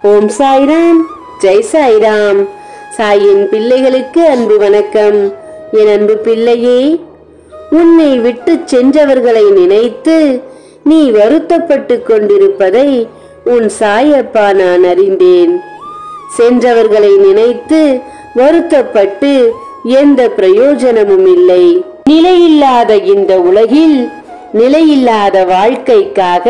ஓம் சாய்ராம் ஜெய் சாய்ராம் சாயின் பிள்ளைகளுக்கு அன்பு வணக்கம் என் அன்பு பிள்ளையே உன்னை விட்டு சென்றவர்களை நினைத்து நீ வருத்தப்பட்டு கொண்டிருப்பதை உன் சாயப்பா நான் அறிந்தேன் சென்றவர்களை நினைத்து வருத்தப்பட்டு எந்த பிரயோஜனமும் இல்லை நிலையில்லாத இந்த உலகில் நிலையில்லாத வாழ்க்கைக்காக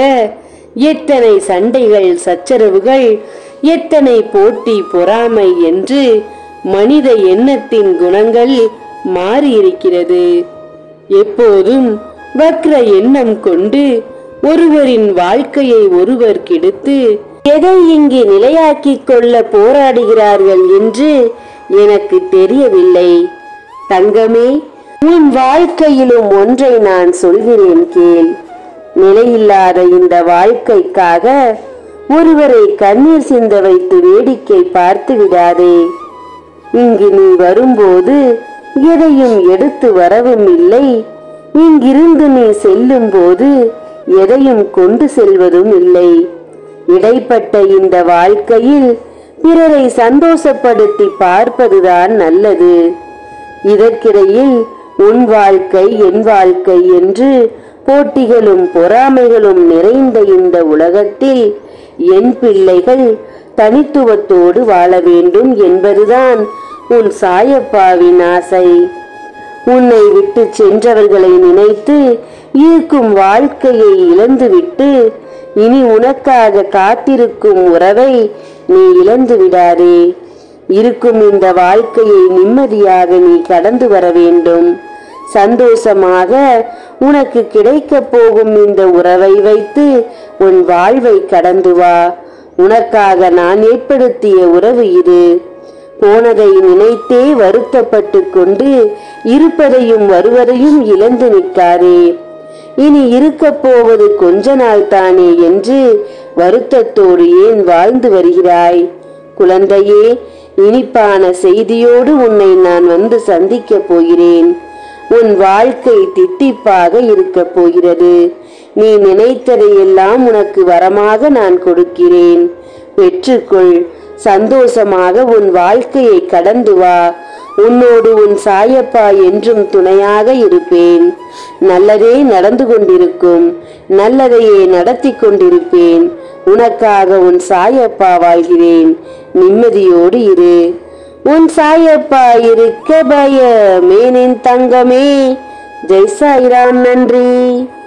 எத்தனை சண்டைகள் சச்சரவுகள் எத்தனை போட்டி பொறாமை என்று மனித எண்ணத்தின் குணங்கள் மாறியிருக்கிறது எப்போதும் வக்ர எண்ணம் கொண்டு ஒருவரின் வாழ்க்கையை ஒருவர் கெடுத்து எதை இங்கே நிலையாக்கிக் கொள்ள போராடுகிறார்கள் என்று எனக்கு தெரியவில்லை தங்கமே உன் வாழ்க்கையிலும் ஒன்றை நான் சொல்கிறேன் கேள் நிலையில்லாத இந்த வாழ்க்கைக்காக ஒருவரை கண்ணீர் சிந்த வைத்து வேடிக்கை பார்த்து விடாதே இங்கு நீ வரும்போது எதையும் எடுத்து வரவும் இல்லை இங்கிருந்து நீ செல்லும் போது எதையும் கொண்டு செல்வதும் இல்லை இடைப்பட்ட இந்த வாழ்க்கையில் பிறரை சந்தோஷப்படுத்தி பார்ப்பதுதான் நல்லது இதற்கிடையில் உன் வாழ்க்கை என் வாழ்க்கை என்று போட்டிகளும் பொறாமைகளும் நிறைந்த இந்த உலகத்தில் என் பிள்ளைகள் தனித்துவத்தோடு வாழ வேண்டும் என்பதுதான் உன் சாயப்பாவின் ஆசை உன்னை விட்டு சென்றவர்களை நினைத்து இருக்கும் வாழ்க்கையை இழந்துவிட்டு இனி உனக்காக காத்திருக்கும் உறவை நீ இழந்து விடாதே இருக்கும் இந்த வாழ்க்கையை நிம்மதியாக நீ கடந்து வர வேண்டும் சந்தோஷமாக உனக்கு கிடைக்கப் போகும் இந்த உறவை வைத்து உன் வாழ்வை கடந்து வா உனக்காக நான் ஏற்படுத்திய உறவு இது போனதை நினைத்தே வருத்தப்பட்டு கொண்டு இருப்பதையும் வருவதையும் இழந்து நிற்காரே இனி இருக்கப் போவது கொஞ்ச நாள் தானே என்று வருத்தத்தோடு ஏன் வாழ்ந்து வருகிறாய் குழந்தையே இனிப்பான செய்தியோடு உன்னை நான் வந்து சந்திக்கப் போகிறேன் உன் வாழ்க்கை தித்திப்பாக இருக்கப் போகிறது நீ நினைத்ததையெல்லாம் உனக்கு வரமாக நான் கொடுக்கிறேன் பெற்றுக்கொள் சந்தோஷமாக உன் வாழ்க்கையை கடந்து வா உன்னோடு உன் சாயப்பா என்றும் துணையாக இருப்பேன் நல்லதே நடந்து கொண்டிருக்கும் நல்லதையே நடத்தி கொண்டிருப்பேன் உனக்காக உன் சாயப்பா வாழ்கிறேன் நிம்மதியோடு இரு உன் சாயப்பா இருக்க பயமேனின் தங்கமே ஜெய் சாய்ராம் நன்றி